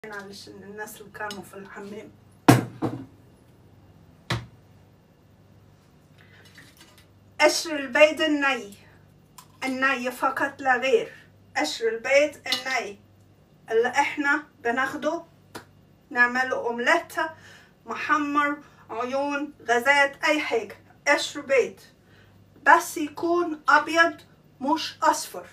علشان الناس اللي كانوا في الحمام قشر البيض الني الني فقط لا غير قشر البيض الني اللي احنا بناخده نعمله اومليتة محمر عيون غازات اي حاجة قشر بيض بس يكون ابيض مش اصفر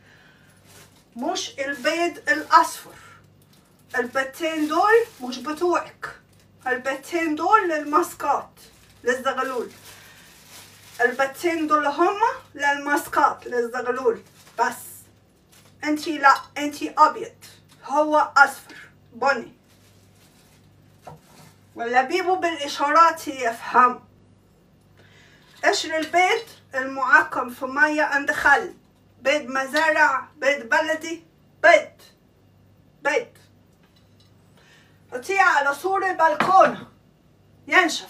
مش البيض الاصفر البتين دول مش بتوعك البتين دول للماسكات للزغلول البتين دول هما للماسكات للزغلول بس انتي لا انتي ابيض هو اصفر بني ولا بيبو بالاشارات يفهم قشر البيض المعقم في مية عند خل بيض مزارع بيض بلدي بيض بيض حطيه على سور البلكونة ينشف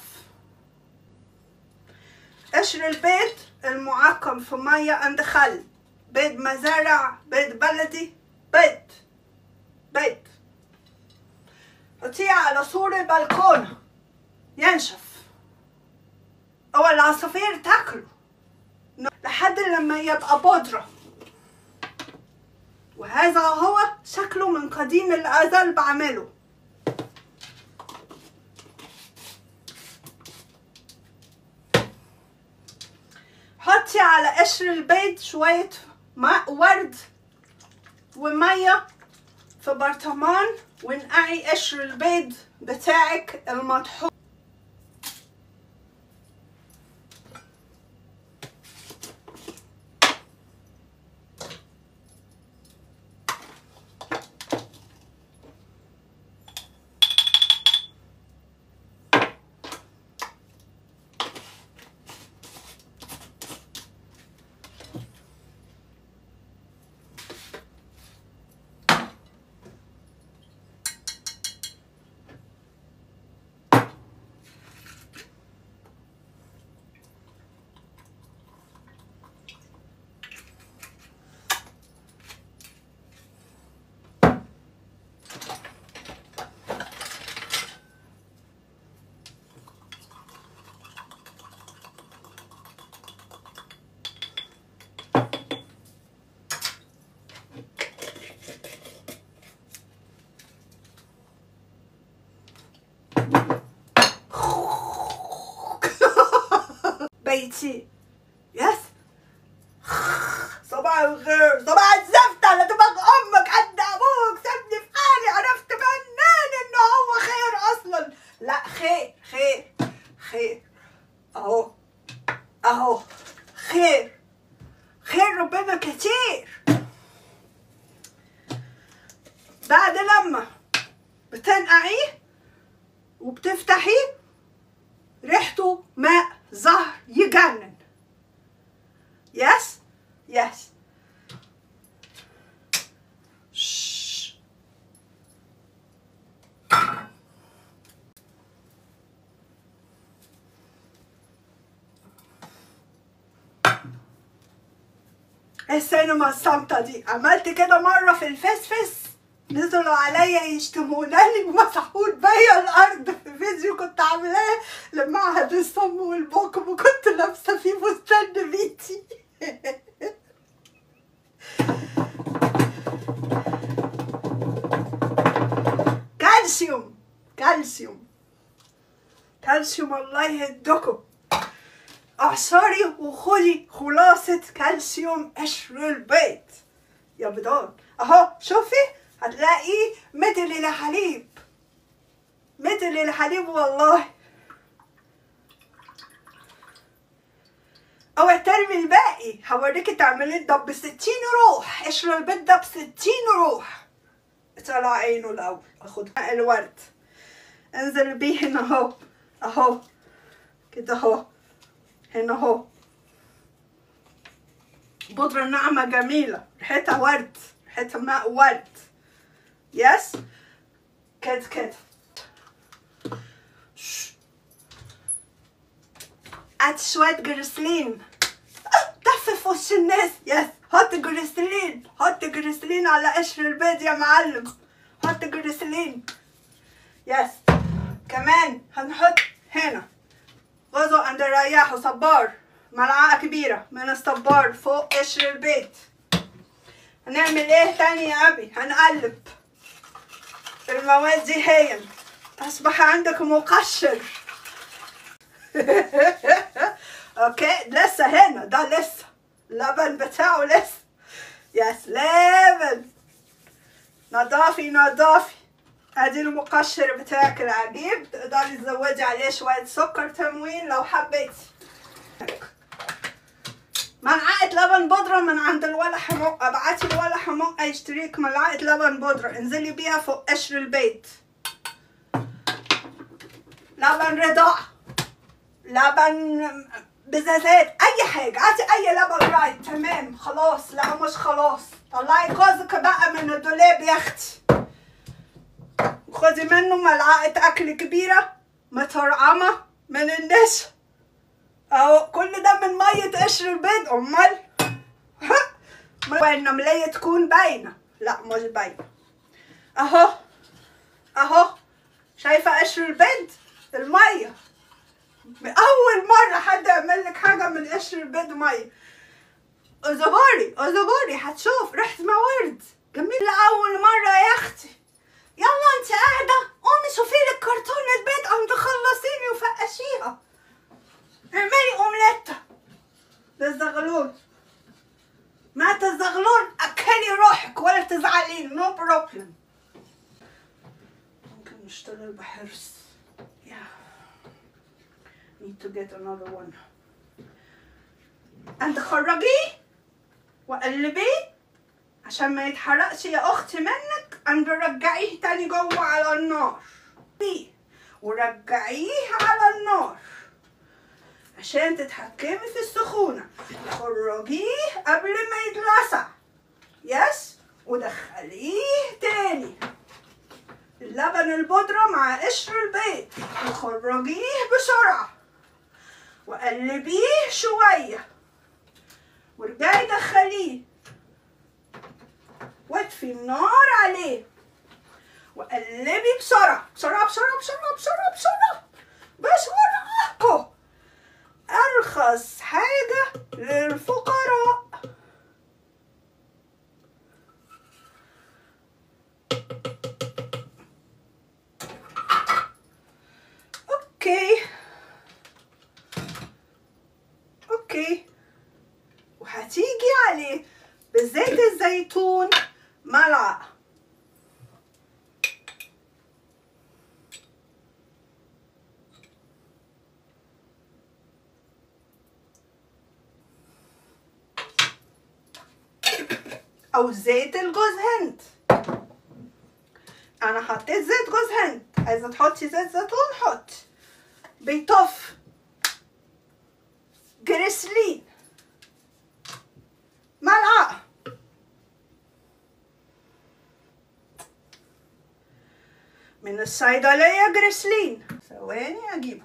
قشر البيض المعقم في مية عند خل بيض مزارع بيض بلدي بيض بيض حطيه على سور البلكونة ينشف أو العصافير تاكله لحد لما يبقى بودرة وهذا هو شكله من قديم الأزل بعمله حطي على قشر البيض شوية ماء ورد ومية في برطمان ونقعي قشر البيض بتاعك المطحون بيتي يس صباح الخير صباح الزفت على دماغ امك قد ابوك سابني في حالي عرفت منين انه هو خير اصلا لا خير خير خير اهو اهو خير خير ربنا كتير بعد لما بتنقعيه وبتفتحيه ريحته ماء زهر يجنن يس يس السينما الصامتة دي عملت كده مرة في الفسفس نزلوا عليا يشتمونني ومسحون بيا الارض في فيديو كنت عاملاه لمعهد الصم والبكم وكنت لابسه فيه فستان بيتي كالسيوم كالسيوم كالسيوم الله يهدكم اعصري وخدي خلاصة كالسيوم قشر البيض يا بيضان اهو شوفي هتلاقي مثل الحليب مثل الحليب والله اوعي ترمي الباقي هوريكي تعملي ده بستين روح قشر البيض ده بستين روح طلع عينه الاول اخد الورد انزل بيه هنا اهو اهو كده اهو هنا اهو بودرة ناعمة جميلة ريحتها ورد ريحتها ماء ورد يس كده كده هات شوية جريسلين دف في وش الناس يس حط جريسلين حط جريسلين على قشر البيض يا معلم حط هنحط جريسلين يس كمان هنحط هنا غزو عند الرياح وصبار ملعقة كبيرة من الصبار فوق قشر البيت هنعمل ايه تاني يا ابي هنقلب المواد دي هي اصبح عندك مقشر اوكي لسه هنا ده لسه اللبن بتاعه لسه يا سلام نضافي نضافي ادي المقشر بتاعك العجيب تقدري تزودي عليه شوية سكر تموين لو حبيتي ملعقة لبن بودرة من عند الولا حمو ابعتي الولا حمو يشتريك ملعقة لبن بودرة انزلي بيها فوق قشر البيت لبن رضاع لبن بزازات اي حاجة هاتي اي لبن رايت تمام خلاص لا مش خلاص طلعي كوزك بقى من الدولاب يا اختي خدي منه ملعقة اكل كبيرة مترعمة من النشا اهو كل ده من مية قشر البيض امال النملية تكون باينة لا مش باينة اهو اهو شايفة قشر البيض المية أول مرة حد يعمل لك حاجة من قشر البيض مية اصبري اصبري هتشوف ريحة موارد جميل لأول مرة يا أختي يلا انت قاعدة قومي شوفي لك كرتونة بيض قام تخلصيني وفقشيها اعملي اومليتا للزغلول ما تزغلول اكلي روحك ولا تزعلين نو بروبلم ممكن نشتغل بحرص yeah. need to get another one انت خرجيه وقلبيه عشان ما يتحرقش يا اختي منك عند رجعيه تاني جوه على النار بيه ورجعيه على النار عشان تتحكمي في السخونة خرجيه قبل ما يتلسع يس ودخليه تاني اللبن البودرة مع قشر البيض وخرجيه بسرعة وقلبيه شوية وارجعي دخليه واطفي النار عليه وقلبي بسرعة بسرعة بسرعة بسرعة بسرعة بسرعة بسرعة أرخص حاجة للفقراء أوكي أوكي وهتيجي عليه بزيت الزيتون ملعقة او زيت الجوز هند انا حطيت زيت جوز هند عايزه تحطي زيت زيتون حط بيطف جريسلين ملعقه من الصيدليه جريسلين ثواني اجيبه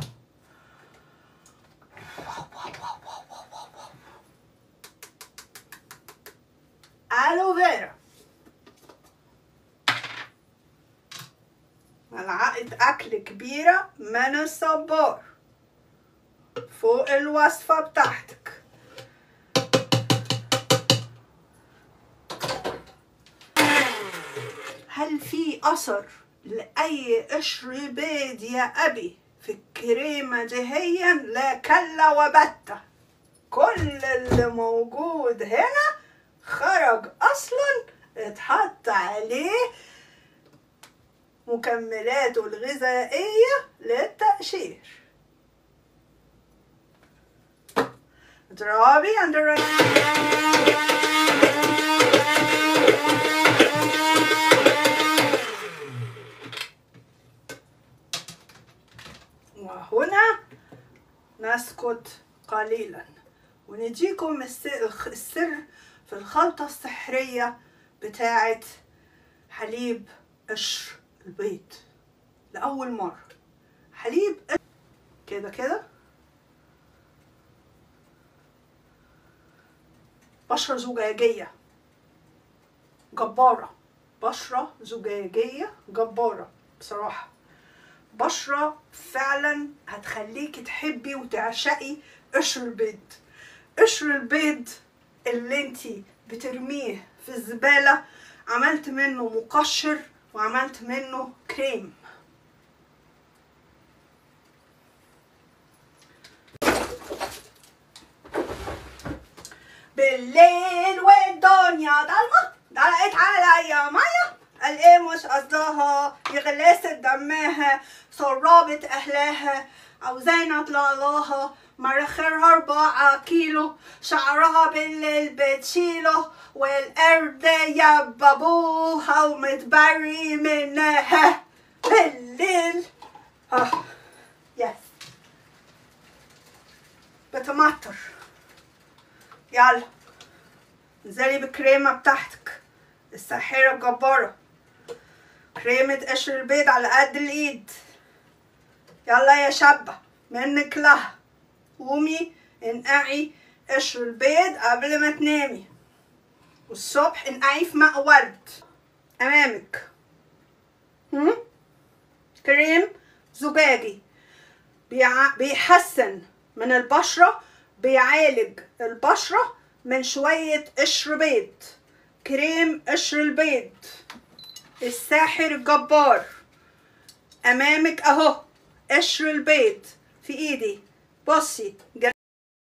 الوفيرا ملعقة أكل كبيرة من الصبار فوق الوصفة بتاعتك هل في أثر لأي قشر بيض يا أبي في الكريمة دهيا لا كلا وبتة كل اللي موجود هنا خرج اصلا اتحط عليه مكملاته الغذائية للتقشير اضربي عند وهنا نسكت قليلا ونديكم السر في الخلطة السحرية بتاعة حليب قشر البيض لأول مرة حليب كده كده بشرة زجاجية جبارة بشرة زجاجية جبارة بصراحة بشرة فعلا هتخليكي تحبي وتعشقي قشر البيض قشر البيض اللي انتي بترميه في الزبالة عملت منه مقشر وعملت منه كريم بالليل والدنيا ضلمة دلقت عليا مية قال ايه مش قصدها يغلست دمها صرابت اهلها عاوزين اطلع لها مراخيرها أربعة كيلو شعرها بالليل بتشيله والقرد يا بابوها ومتبري منها بالليل اه يس بتمطر يلا انزلي بالكريمة بتاعتك الساحرة الجبارة كريمة قشر البيض على قد الإيد يلا يا شابة منك لها قومي انقعي قشر البيض قبل ما تنامي والصبح انقعي في ماء ورد أمامك هم؟ كريم زجاجي بيع... بيحسن من البشرة بيعالج البشرة من شوية قشر بيض كريم قشر البيض الساحر الجبار أمامك أهو قشر البيض في إيدي بصي جم-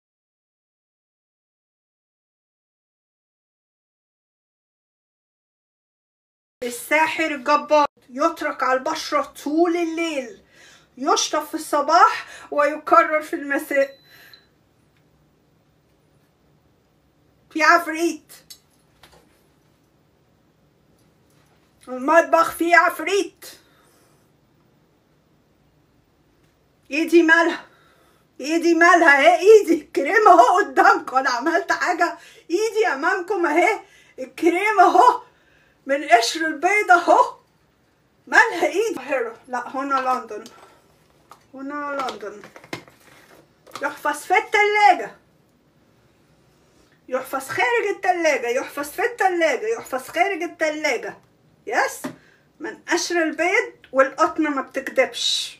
الساحر الجبار يترك على البشرة طول الليل يشطف في الصباح ويكرر في المساء في عفريت المطبخ فيه عفريت ايدي مالها ايدي مالها اهي ايدي الكريم اهو قدامكم انا عملت حاجه ايدي امامكم اهي الكريم اهو من قشر البيض اهو مالها ايدي القاهرة لا هنا لندن هنا لندن يحفظ في التلاجة يحفظ خارج التلاجة يحفظ في التلاجة يحفظ خارج التلاجة يس من قشر البيض والقطنة ما بتكدبش